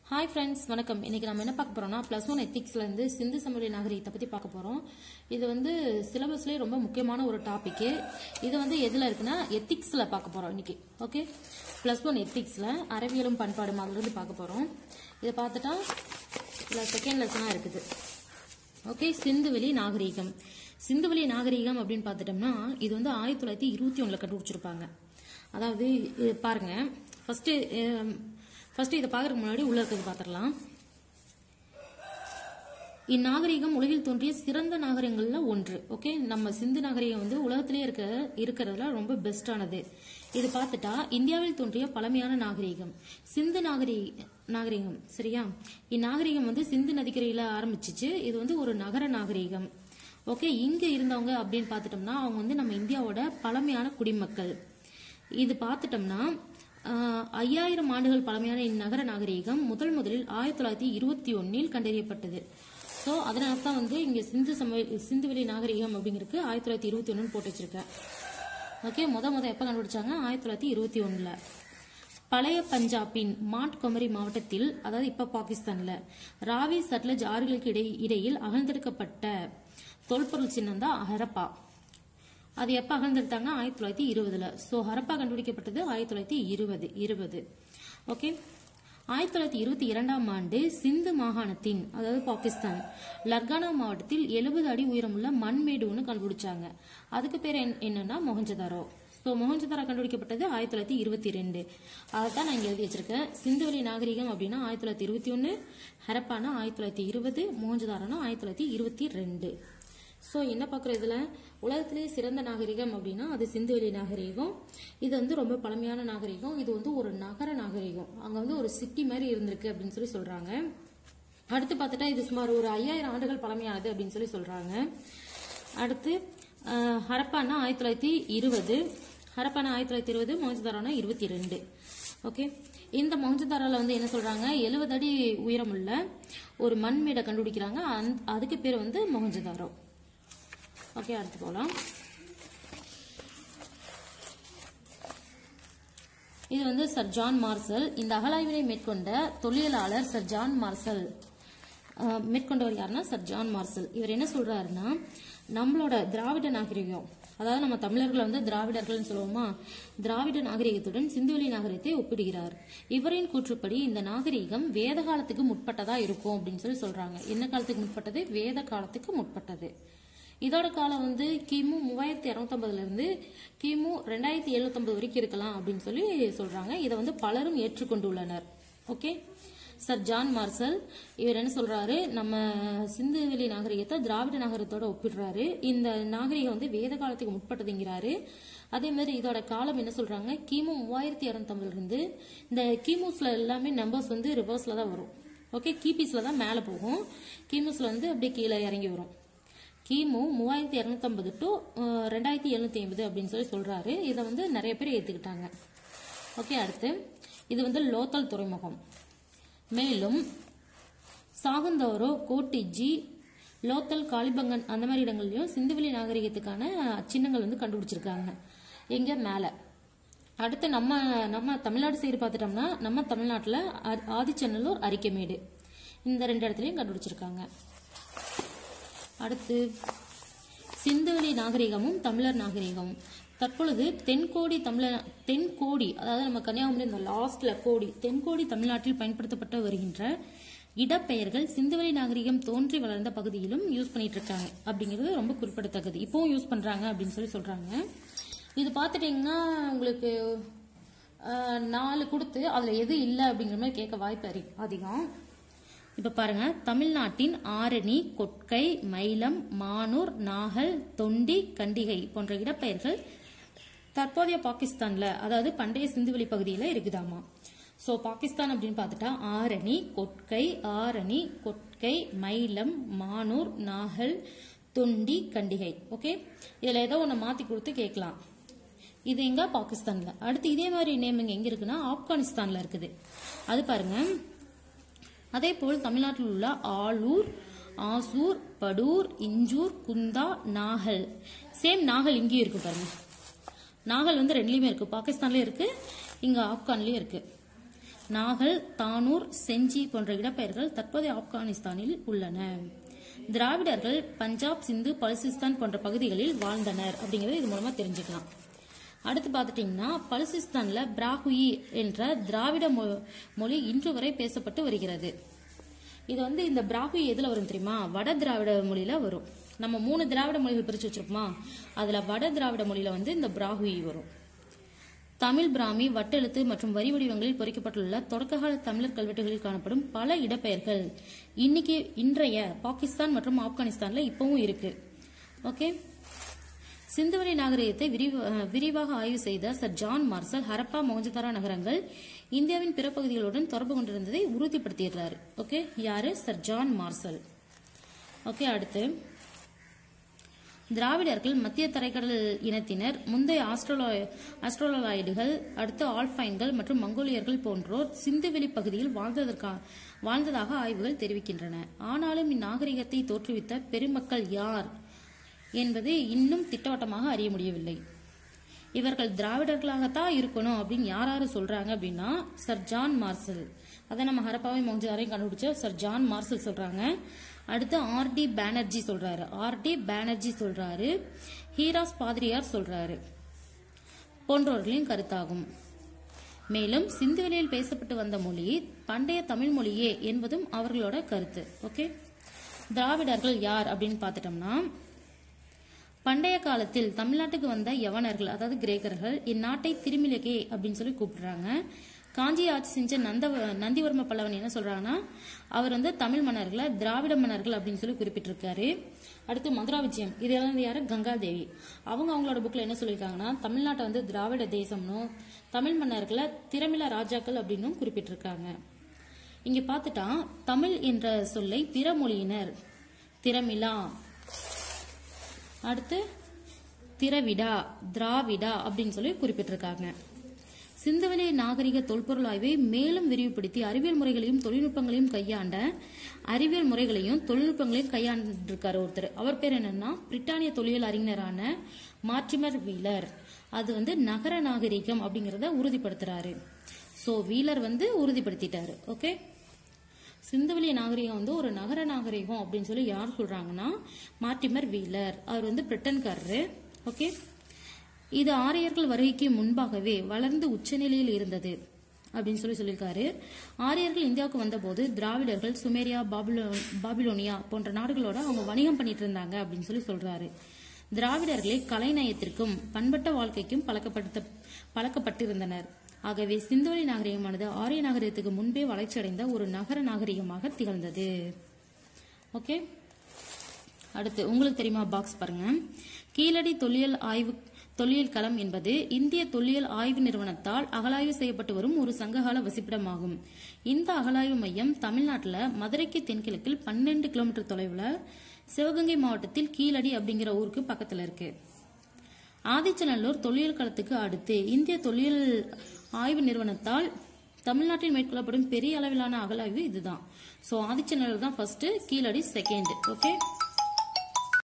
hi friends வணக்கம் இன்னைக்கு நம்ம என்ன பார்க்க போறோம்னா ப்ளஸ் ஒன் எத்திக்ஸ்ல இருந்து சிந்து சமவெளி நாகரிகத்தை பத்தி பார்க்க போறோம் இது வந்து சிலபஸ்லயே ரொம்ப முக்கியமான ஒரு டாபிக் இது வந்து எதுல இருக்குன்னா எத்திக்ஸ்ல பார்க்க போறோம் இன்னைக்கு ஓகே ப்ளஸ் ஒன் எத்திக்ஸ்ல அறிவியலும் பண்பாடும் அதுல இருந்து பார்க்க போறோம் இதை பார்த்துட்டா இதுல செகண்ட் லெசனா இருக்குது ஓகே சிந்துவெளி நாகரீகம் சிந்துவெளி நாகரீகம் அப்படின்னு பார்த்துட்டோம்னா இது வந்து ஆயிரத்தி தொள்ளாயிரத்தி இருபத்தி ஒண்ணுல கண்டுபிடிச்சிருப்பாங்க அதாவது இது பாருங்க ஃபர்ஸ்ட் ஃபர்ஸ்ட் இதை பார்க்கறதுக்கு முன்னாடி உள்ள இருக்கிறது பார்த்துடலாம் இந்நாகரிகம் உலகில் தோன்றிய சிறந்த நாகரிகங்கள்ல ஒன்று ஓகே நம்ம சிந்து நாகரிகம் வந்து உலகத்திலே இருக்க இருக்கிறதுல ரொம்ப பெஸ்டானது இது பார்த்துட்டா இந்தியாவில் தோன்றிய பழமையான நாகரிகம் சிந்து நாகரி நாகரிகம் சரியா இந்நாகரிகம் வந்து சிந்து நதிக்கரையில ஆரம்பிச்சிச்சு இது வந்து ஒரு நகர நாகரிகம் ஓகே இங்க இருந்தவங்க அப்படின்னு பார்த்துட்டோம்னா அவங்க வந்து நம்ம இந்தியாவோட பழமையான குடிமக்கள் இது பார்த்துட்டோம்னா ஆஹ், ஐயாயிரம் ஆண்டுகள் பழமையான இந்நகர நாகரீகம் முதல் முதலில் ஆயிரத்தி தொள்ளாயிரத்தி இருபத்தி ஒன்னில் கண்டறியப்பட்டது ஸோ அதனால தான் வந்து இங்க சிந்து சம சிந்துவெளி நாகரீகம் அப்படிங்கிறது ஆயிரத்தி தொள்ளாயிரத்தி இருபத்தி ஒன்னு போட்டு வச்சிருக்கேன் ஓகே முத முத எப்ப கண்டுபிடிச்சாங்க ஆயிரத்தி தொள்ளாயிரத்தி இருபத்தி ஒண்ணுல பழைய பஞ்சாபின் மாட் கொமரி மாவட்டத்தில் அதாவது இப்ப பாகிஸ்தான்ல ராவி சட்லஜ் ஆறுகளுக்கு இடை இடையில் அகழ்ந்தெடுக்கப்பட்ட தொல்பொருள் சின்னம் தான் ஹரப்பா அது எப்ப அகழ்ந்தெடுத்தாங்க ஆயிரத்தி தொள்ளாயிரத்தி இருபதுல ஸோ ஹரப்பா கண்டுபிடிக்கப்பட்டது ஆயிரத்தி தொள்ளாயிரத்தி இருபது இருபது ஓகே ஆயிரத்தி தொள்ளாயிரத்தி இருபத்தி இரண்டாம் ஆண்டு சிந்து மாகாணத்தின் அதாவது பாகிஸ்தான் லர்கானா மாவட்டத்தில் எழுபது அடி உயரமுள்ள மண்மேடு ஒன்று கண்டுபிடிச்சாங்க அதுக்கு பேர் என்ன- என்னன்னா மொஹஞ்சதாரோ ஸோ மொஹஞ்சதாரோ கண்டுபிடிக்கப்பட்டது ஆயிரத்தி தொள்ளாயிரத்தி இருபத்தி ரெண்டு அதை தான் நான் இங்கே எழுதி வச்சிருக்கேன் சிந்துவெளி நாகரிகம் அப்படின்னா ஆயிரத்தி தொள்ளாயிரத்தி இருபத்தி ஒன்று ஹரப்பானா ஆயிரத்தி தொள்ளாயிரத்தி இருபது மொஹஞ்சதாரோனா ஆயிரத்தி தொள்ளாயிரத்தி இருபத்தி ரெண்டு ஸோ என்ன பார்க்குறோம் இதில் உலகத்திலேயே சிறந்த நாகரிகம் அப்படின்னா அது சிந்துவெளி நாகரிகம் இது வந்து ரொம்ப பழமையான நாகரிகம் இது வந்து ஒரு நகர நாகரிகம் அங்கே வந்து ஒரு சிட்டி மாதிரி இருந்திருக்கு அப்படின்னு சொல்லி சொல்கிறாங்க அடுத்து பார்த்துட்டா இது சுமார் ஒரு ஐயாயிரம் ஆண்டுகள் பழமையானது அப்படின்னு சொல்லி சொல்கிறாங்க அடுத்து அஹ், ஹரப்பானா ஆயிரத்தி தொள்ளாயிரத்தி இருபது ஹரப்பானா ஆயிரத்தி தொள்ளாயிரத்தி இருபது மொஹஞ்சதாரோனா இருபத்தி ரெண்டு ஓகே இந்த மொஹஞ்சதாரோல வந்து என்ன சொல்றாங்க எழுபது அடி உயரமுள்ள ஒரு மண்மேடை கண்டுபிடிக்கிறாங்க அந்த- அதுக்கு பேர் வந்து மொஹஞ்சதாரோ ஓகே அடுத்து போகலாம் இது வந்து சர் ஜான் மார்சல் இந்த அகலாய்வினை மேற்கொண்ட தொழிலாளர் சர் ஜான் மார்சல் அஹ், மேற்கொண்டவர் யாருன்னா சர் ஜான் மார்சல் இவர் என்ன சொல்றாருன்னா நம்மளோட திராவிட நாகரிகம் அதாவது நம்ம தமிழர்கள் வந்து திராவிடர்கள்னு சொல்லுவோமா திராவிட நாகரிகத்துடன் சிந்துவெளி நாகரிகத்தை ஒப்பிடுகிறார் இவரின் கூற்றுப்படி இந்த நாகரிகம் வேத காலத்துக்கு முற்பட்டதா இருக்கும் அப்படின்னு சொல்லி சொல்றாங்க என்ன காலத்துக்கு முற்பட்டது வேத காலத்துக்கு முற்பட்டது இதோட காலம் வந்து கிமு மூவாயிரத்தி இரநூத்தம்பதுல இருந்து கிமு ரெண்டாயிரத்தி எழுநூத்தம்பது வரைக்கும் இருக்கலாம் அப்படின்னு சொல்லி சொல்றாங்க இதை வந்து பலரும் ஏற்றுக்கொண்டுள்ளனர் ஓகே சர் ஜான் மார்சல் இவர் என்ன சொல்றாரு நம்ம சிந்துவெளி நாகரிகத்தை திராவிட நாகரிகத்தோட ஒப்பிடுறாரு இந்த நாகரிகம் வந்து வேத காலத்துக்கு முற்பட்டதுங்கிறாரு அதே மாதிரி இதோட காலம் என்ன சொல்றாங்க கிமு மூவாயிரத்தி இரநூத்தம்பதுல இருந்து இந்த கிமுஸ்ல எல்லாமே நம்பர்ஸ் வந்து ரிவர்ஸ்ல தான் வரும் ஓகே கிபிஸ்ல தான் மேலே போகும் கிமுஸ்ல வந்து அப்படியே கீழே இறங்கி வரும் கிமு மூவாயிரத்தி இரநூத்தம்பது டு ரெண்டாயிரத்தி எழுநூத்தி ஐம்பது அப்படின்னு சொல்லி சொல்றாரு இதை வந்து நிறைய பேர் ஏத்துக்கிட்டாங்க ஓகே அடுத்து இது வந்து லோத்தல் துறைமுகம் மேலும் சாகுந்தோரோ கோட்டிஜி லோத்தல் காளிபங்கன் அந்த மாதிரி இடங்கள்லயும் சிந்துவெளி நாகரிகத்துக்கான சின்னங்கள் வந்து கண்டுபிடிச்சிருக்காங்க எங்க மேல அடுத்து நம்ம நம்ம தமிழ்நாடு சைடு பார்த்துட்டோம்னா நம்ம தமிழ்நாட்டில் ஆதிச்சநல்லூர் அரிக்கமேடு இந்த ரெண்டு இடத்துலையும் கண்டுபிடிச்சிருக்காங்க அடுத்து சிந்துவெளி நாகரிகமும் தமிழர் நாகரிகமும் தற்பொழுது தென்கோடி தமிழர் தென்கோடி அதாவது நம்ம கன்னியாகுமரி இந்த லாஸ்ட்ல கோடி தென்கோடி தமிழ்நாட்டில் பயன்படுத்தப்பட்டு வருகின்ற இடப்பெயர்கள் சிந்துவெளி நாகரிகம் தோன்றி வளர்ந்த பகுதியிலும் யூஸ் பண்ணிட்டு இருக்காங்க அப்படிங்கிறது ரொம்ப குறிப்பிடத்தக்கது இப்பவும் யூஸ் பண்றாங்க அப்படின்னு சொல்லி சொல்றாங்க இது பார்த்துட்டீங்கன்னா உங்களுக்கு ஆஹ், நாலு கொடுத்து அதுல எது இல்லை அப்படிங்கிற மாதிரி கேட்க வாய்ப்பு அறி- அதிகம் இப்ப பாருங்க தமிழ்நாட்டின் ஆரணி கொட்கை மயிலம் மானூர் நாகல் தொண்டி கண்டிகை போன்ற இடப்பெயர்கள் தற்போதைய பாகிஸ்தான்ல அதாவது பண்டைய சிந்துவெளி பகுதியில இருக்குதாமா சோ பாகிஸ்தான் அப்படின்னு பார்த்துட்டா ஆரணி கொட்கை ஆரணி கொட்கை மயிலம் மானூர் நாகல் தொண்டி கண்டிகை ஓகே இதுல ஏதோ ஒண்ணு மாத்தி கொடுத்து கேட்கலாம் இது எங்க பாகிஸ்தான்ல அடுத்து இதே மாதிரி நேமிங் எங்க இருக்குன்னா ஆப்கானிஸ்தான்ல இருக்குது அது பாருங்க அதே போல் தமிழ்நாட்டில் உள்ள ஆலூர் ஆசூர் படூர் இஞ்சூர் குந்தா நாகல் சேம் நாகல் இங்கேயும் இருக்கு பாருங்க நாகல் வந்து ரெண்டுலயுமே இருக்கு பாகிஸ்தான்லயும் இருக்கு இங்க ஆப்கான்லயும் இருக்கு நாகல் தானூர் செஞ்சி போன்ற இடப்பெயர்கள் தற்போதைய ஆப்கானிஸ்தானில் உள்ளன திராவிடர்கள் பஞ்சாப் சிந்து பலுசிஸ்தான் போன்ற பகுதிகளில் வாழ்ந்தனர் அப்படிங்கறத இது மூலமா தெரிஞ்சுக்கலாம் அடுத்து பார்த்துட்டீங்கன்னா பலுசிஸ்தான்ல பிராகுயி என்ற திராவிட மொ- மொழி இன்று வரை பேசப்பட்டு வருகிறது இது வந்து இந்த பிராகுயி எதுல வரும் தெரியுமா வட திராவிட மொழியில வரும் நம்ம மூணு திராவிட மொழிகள் பிரிச்சு வச்சிருப்போமா அதுல வட திராவிட மொழியில வந்து இந்த பிராகுயி வரும் தமிழ் பிராமி வட்டெழுத்து மற்றும் வரி வடிவங்களில் பொறிக்கப்பட்டுள்ள தொடக்ககால தமிழர் கல்வெட்டுகளில் காணப்படும் பல இடப்பெயர்கள் இன்னைக்கு இன்றைய பாகிஸ்தான் மற்றும் ஆப்கானிஸ்தான்ல இப்பவும் இருக்கு ஓகே சிந்துவெளி நாகரிகத்தை விரிவ- அஹ், விரிவாக ஆய்வு செய்த sir John Marshall Harappa Mohenjodaro நகரங்கள் இந்தியாவின் பிற பகுதிகளுடன் தொடர்பு கொண்டிருந்ததை உறுதிப்படுத்தியிருக்கிறார் ஓகே யாரு சர் ஜான் மார்சல் ஓகே அடுத்து திராவிடர்கள் மத்திய தரைக்கடல் இனத்தினர் முந்தைய ஆஸ்ட்ரோலா ஆஸ்ட்ரோலாய்டுகள் அடுத்து ஆல்பைன்கள் மற்றும் மங்கோலியர்கள் போன்றோர் சிந்துவெளி பகுதியில் வாழ்ந்ததற்கா வாழ்ந்ததாக ஆய்வுகள் தெரிவிக்கின்றன ஆனாலும் இந்நாகரிகத்தை தோற்றுவித்த பெருமக்கள் யார் என்பது இன்னும் திட்டவட்டமாக அறிய முடியவில்லை இவர்கள் திராவிடர்களாகத்தான் இருக்கணும் அப்படின்னு யார் யாரு சொல்றாங்க அப்படின்னா சர் ஜான் மார்சல் அதை நம்ம ஹரப்பாவை மொஞ்சதாரையும் கண்டுபிடிச்ச சர் ஜான் மார்சல் சொல்றாங்க அடுத்து ஆர் டி பானர்ஜி சொல்றாரு ஆர் டி பானர்ஜி சொல்றாரு ஹீராஸ் பாதிரியார் சொல்றாரு போன்றவர்களின் கருத்தாகும் மேலும் சிந்துவெளியில் பேசப்பட்டு வந்த மொழி பண்டைய தமிழ் மொழியே என்பதும் அவர்களோட கருத்து ஓகே திராவிடர்கள் யார் அப்படின்னு பார்த்துட்டோம்னா பண்டைய காலத்தில் தமிழ்நாட்டுக்கு வந்த யவனர்கள் அதாவது கிரேக்கர்கள் இந்நாட்டை திருமிலகே அப்படின்னு சொல்லி கூப்பிடுறாங்க காஞ்சி ஆட்சி செஞ்ச நந்த நந்திவர்ம பல்லவன் என்ன சொல்றாங்கன்னா அவர் வந்து தமிழ் மன்னர்களை திராவிட மன்னர்கள் அப்படின்னு சொல்லி குறிப்பிட்டிருக்காரு அடுத்து மதுரா விஜயம் இது எல்லாம் யாரு கங்காதேவி அவங்க அவங்களோட புக்ல என்ன சொல்லியிருக்காங்கன்னா தமிழ்நாட்டை வந்து திராவிட தேசம்னும் தமிழ் மன்னர்களை திரமிழ ராஜாக்கள் அப்படின்னும் குறிப்பிட்டிருக்காங்க இங்க பார்த்துட்டா தமிழ் என்ற சொல்லை பிற மொழியினர் திரமிழா அடுத்து திரவிடா திராவிடா அப்படின்னு சொல்லி குறிப்பிட்டிருக்காங்க சிந்துவெளி நாகரிக தொல்பொருள் ஆய்வை மேலும் விரிவுபடுத்தி அறிவியல் முறைகளையும் தொழில்நுட்பங்களையும் கையாண்ட அறிவியல் முறைகளையும் தொழில்நுட்பங்களையும் கையாண்டிருக்காரு ஒருத்தர் அவர் பேர் என்னன்னா பிரிட்டானிய தொழில் அறிஞரான மார்டிமர் வீலர் அது வந்து நகர நாகரிகம் அப்படிங்கறத உறுதிப்படுத்துறாரு சோ வீலர் வந்து உறுதிப்படுத்திட்டாரு ஓகே சிந்துவெளி நாகரிகம் வந்து ஒரு நகர நாகரிகம் அப்படின்னு சொல்லி யார் சொல்றாங்கன்னா மார்டிமர் வீலர் அவர் வந்து பிரிட்டன்காரரு ஓகே இது ஆரியர்கள் வருகைக்கு முன்பாகவே வளர்ந்து உச்சநிலையில் இருந்தது அப்படின்னு சொல்லி சொல்லியிருக்காரு ஆரியர்கள் இந்தியாவுக்கு வந்தபோது திராவிடர்கள் சுமேரியா பாபிலோ பாபிலோனியா போன்ற நாடுகளோட அவங்க வணிகம் பண்ணிட்டு இருந்தாங்க அப்படின்னு சொல்லி சொல்றாரு திராவிடர்களே கலைநயத்திற்கும் பண்பட்ட வாழ்க்கைக்கும் பழக்கப்படுத்த பழக்கப்பட்டிருந்தனர் ஆகவே சிந்துவெளி நாகரிகமானது ஆரிய நாகரிகத்துக்கு முன்பே வளர்ச்சியடைந்த ஒரு நகர நாகரிகமாக திகழ்ந்தது ஓகே அடுத்து உங்களுக்கு தெரியுமா பாக்ஸ் பாருங்க கீழடி தொல்லியல் ஆய்வு தொல்லியல் களம் என்பது இந்திய தொல்லியல் ஆய்வு நிறுவனத்தால் அகழாய்வு செய்யப்பட்டு வரும் ஒரு சங்ககால வசிப்பிடமாகும் இந்த அகழாய்வு மையம் தமிழ்நாட்டில் மதுரைக்கு தென்கிழக்கில் பன்னெண்டு கிலோமீட்டர் தொலைவில் சிவகங்கை மாவட்டத்தில் கீழடி அப்படிங்கிற ஊருக்கு பக்கத்தில் இருக்கு ஆதிச்சநல்லூர் தொல்லியல் களத்துக்கு அடுத்து இந்திய தொல்லியல் ஆய்வு நிறுவனத்தால் தமிழ்நாட்டில் மேற்கொள்ளப்படும் பெரிய அளவிலான அகழாய்வு இதுதான் ஸோ ஆதிச்சநல்லூர் தான் ஃபர்ஸ்ட் கீழடி செகண்ட் ஓகே